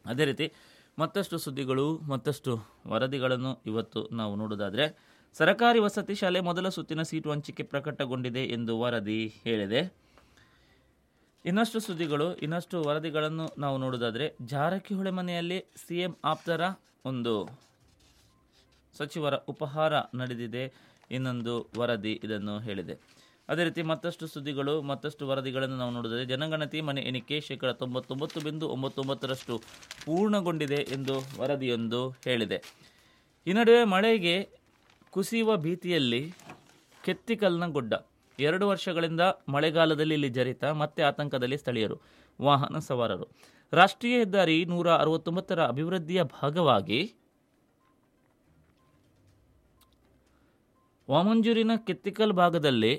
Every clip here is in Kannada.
ಅದೇ ರೀತಿ ಮತ್ತಷ್ಟು ಸುದ್ದಿಗಳು ಮತ್ತಷ್ಟು ವರದಿಗಳನ್ನು ಇವತ್ತು ನಾವು ನೋಡೋದಾದರೆ ಸರಕಾರಿ ವಸತಿ ಶಾಲೆ ಮೊದಲ ಸುತ್ತಿನ ಸೀಟು ಹಂಚಿಕೆ ಪ್ರಕಟಗೊಂಡಿದೆ ಎಂದು ವರದಿ ಹೇಳಿದೆ ಇನ್ನಷ್ಟು ಸುದ್ದಿಗಳು ಇನ್ನಷ್ಟು ವರದಿಗಳನ್ನು ನಾವು ನೋಡೋದಾದರೆ ಜಾರಕಿಹೊಳಿ ಮನೆಯಲ್ಲಿ ಸಿಎಂ ಆಪ್ತರ ಒಂದು ಸಚಿವರ ಉಪಹಾರ ನಡೆದಿದೆ ಇನ್ನೊಂದು ವರದಿ ಇದನ್ನು ಹೇಳಿದೆ ಅದೇ ರೀತಿ ಮತ್ತಷ್ಟು ಸುದ್ದಿಗಳು ಮತ್ತಷ್ಟು ವರದಿಗಳನ್ನು ನಾವು ನೋಡಿದರೆ ಜನಗಣತಿ ಮನೆ ಎಣಿಕೆ ಶೇಕಡ ತೊಂಬತ್ತೊಂಬತ್ತು ಬಿಂದು ಒಂಬತ್ತೊಂಬತ್ತರಷ್ಟು ಪೂರ್ಣಗೊಂಡಿದೆ ಎಂದು ವರದಿಯೊಂದು ಹೇಳಿದೆ ಈ ನಡುವೆ ಮಳೆಗೆ ಕುಸಿಯುವ ಭೀತಿಯಲ್ಲಿ ಕೆತ್ತಿಕಲ್ನ ಗುಡ್ಡ ಎರಡು ವರ್ಷಗಳಿಂದ ಮಳೆಗಾಲದಲ್ಲಿ ಇಲ್ಲಿ ಜರಿತ ಮತ್ತೆ ಆತಂಕದಲ್ಲಿ ಸ್ಥಳೀಯರು ವಾಹನ ಸವಾರರು ರಾಷ್ಟ್ರೀಯ ಹೆದ್ದಾರಿ ನೂರ ಅರವತ್ತೊಂಬತ್ತರ ಅಭಿವೃದ್ಧಿಯ ಭಾಗವಾಗಿ ವಾಮಂಜೂರಿನ ಕೆತ್ತಿಕಲ್ ಭಾಗದಲ್ಲಿ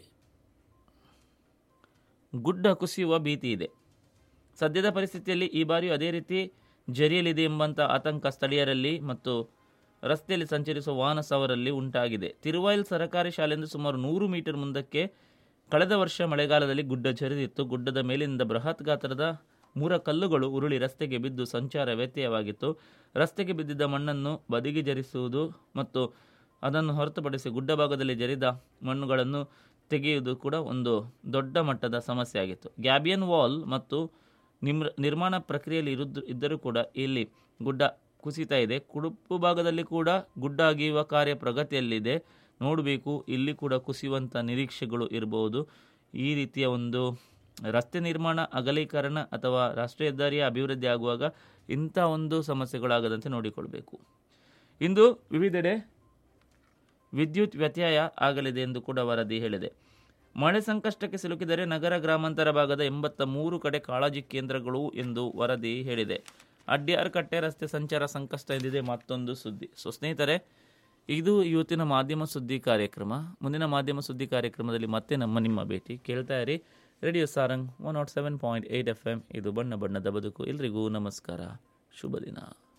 ಗುಡ್ಡ ಕುಸಿಯುವ ಭೀತಿ ಇದೆ ಸದ್ಯದ ಪರಿಸ್ಥಿತಿಯಲ್ಲಿ ಈ ಬಾರಿಯೂ ಅದೇ ರೀತಿ ಜರಿಯಲಿದೆ ಎಂಬಂಥ ಆತಂಕ ಸ್ಥಳೀಯರಲ್ಲಿ ಮತ್ತು ರಸ್ತೆಯಲ್ಲಿ ಸಂಚರಿಸುವ ವಾಹನ ಸವಾರರಲ್ಲಿ ಉಂಟಾಗಿದೆ ತಿರುವಾಯಿಲ್ ಸರಕಾರಿ ಶಾಲೆಯಿಂದ ಸುಮಾರು ನೂರು ಮೀಟರ್ ಮುಂದಕ್ಕೆ ಕಳೆದ ವರ್ಷ ಮಳೆಗಾಲದಲ್ಲಿ ಗುಡ್ಡ ಜರಿದಿತ್ತು ಗುಡ್ಡದ ಮೇಲಿನಿಂದ ಬೃಹತ್ ಗಾತ್ರದ ಮೂರ ಕಲ್ಲುಗಳು ಉರುಳಿ ರಸ್ತೆಗೆ ಬಿದ್ದು ಸಂಚಾರ ವ್ಯತ್ಯಯವಾಗಿತ್ತು ರಸ್ತೆಗೆ ಬಿದ್ದಿದ್ದ ಮಣ್ಣನ್ನು ಬದಿಗೆ ಜರಿಸುವುದು ಮತ್ತು ಅದನ್ನು ಹೊರತುಪಡಿಸಿ ಗುಡ್ಡ ಭಾಗದಲ್ಲಿ ಜರಿದ ಮಣ್ಣುಗಳನ್ನು ತೆಗೆಯುವುದು ಕೂಡ ಒಂದು ದೊಡ್ಡ ಮಟ್ಟದ ಸಮಸ್ಯೆ ಆಗಿತ್ತು ಗ್ಯಾಬಿಯನ್ ವಾಲ್ ಮತ್ತು ನಿಮ್ರ ನಿರ್ಮಾಣ ಪ್ರಕ್ರಿಯೆಯಲ್ಲಿ ಇರುದ್ದು ಇದ್ದರೂ ಕೂಡ ಇಲ್ಲಿ ಗುಡ್ಡ ಕುಸಿತಾ ಇದೆ ಕುಡುಪು ಭಾಗದಲ್ಲಿ ಕೂಡ ಗುಡ್ಡ ಅಗೆಯುವ ಕಾರ್ಯ ಪ್ರಗತಿಯಲ್ಲಿದೆ ನೋಡಬೇಕು ಇಲ್ಲಿ ಕೂಡ ಕುಸಿಯುವಂಥ ನಿರೀಕ್ಷೆಗಳು ಇರಬಹುದು ಈ ರೀತಿಯ ಒಂದು ರಸ್ತೆ ನಿರ್ಮಾಣ ಅಗಲೀಕರಣ ಅಥವಾ ರಾಷ್ಟ್ರೀಯ ಹೆದ್ದಾರಿಯ ಅಭಿವೃದ್ಧಿ ಆಗುವಾಗ ಇಂಥ ಒಂದು ಸಮಸ್ಯೆಗಳಾಗದಂತೆ ನೋಡಿಕೊಳ್ಬೇಕು ಇಂದು ವಿವಿಧೆಡೆ ವಿದ್ಯುತ್ ವ್ಯತ್ಯಯ ಆಗಲಿದೆ ಎಂದು ಕೂಡ ವರದಿ ಹೇಳಿದೆ ಮಳೆ ಸಂಕಷ್ಟಕ್ಕೆ ಸಿಲುಕಿದರೆ ನಗರ ಗ್ರಾಮಾಂತರ ಭಾಗದ ಎಂಬತ್ತ ಮೂರು ಕಡೆ ಕಾಳಜಿ ಕೇಂದ್ರಗಳು ಎಂದು ವರದಿ ಹೇಳಿದೆ ಅಡ್ಯಾರ್ ಕಟ್ಟೆ ರಸ್ತೆ ಸಂಚಾರ ಸಂಕಷ್ಟ ಎಂದಿದೆ ಮತ್ತೊಂದು ಸುದ್ದಿ ಸೊ ಸ್ನೇಹಿತರೆ ಇದು ಇವತ್ತಿನ ಮಾಧ್ಯಮ ಸುದ್ದಿ ಕಾರ್ಯಕ್ರಮ ಮುಂದಿನ ಮಾಧ್ಯಮ ಸುದ್ದಿ ಕಾರ್ಯಕ್ರಮದಲ್ಲಿ ಮತ್ತೆ ನಮ್ಮ ನಿಮ್ಮ ಭೇಟಿ ಕೇಳ್ತಾ ಇರಿ radio Sarang one naught seven point eight F M ಇದು ಬಣ್ಣ ಬಣ್ಣದ ಬದುಕು ಎಲ್ರಿಗೂ ನಮಸ್ಕಾರ ಶುಭ ದಿನ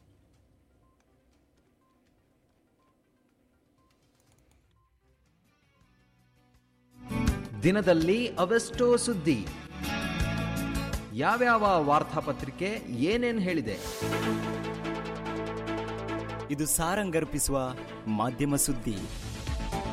ದಿನದಲ್ಲಿ ಅವೆಷ್ಟೋ ಸುದ್ದಿ ಯಾವ್ಯಾವ ವಾರ್ತಾಪತ್ರಿಕೆ ಏನೇನ್ ಹೇಳಿದೆ ಇದು ಸಾರಂಗರ್ಪಿಸುವ ಮಾಧ್ಯಮ ಸುದ್ದಿ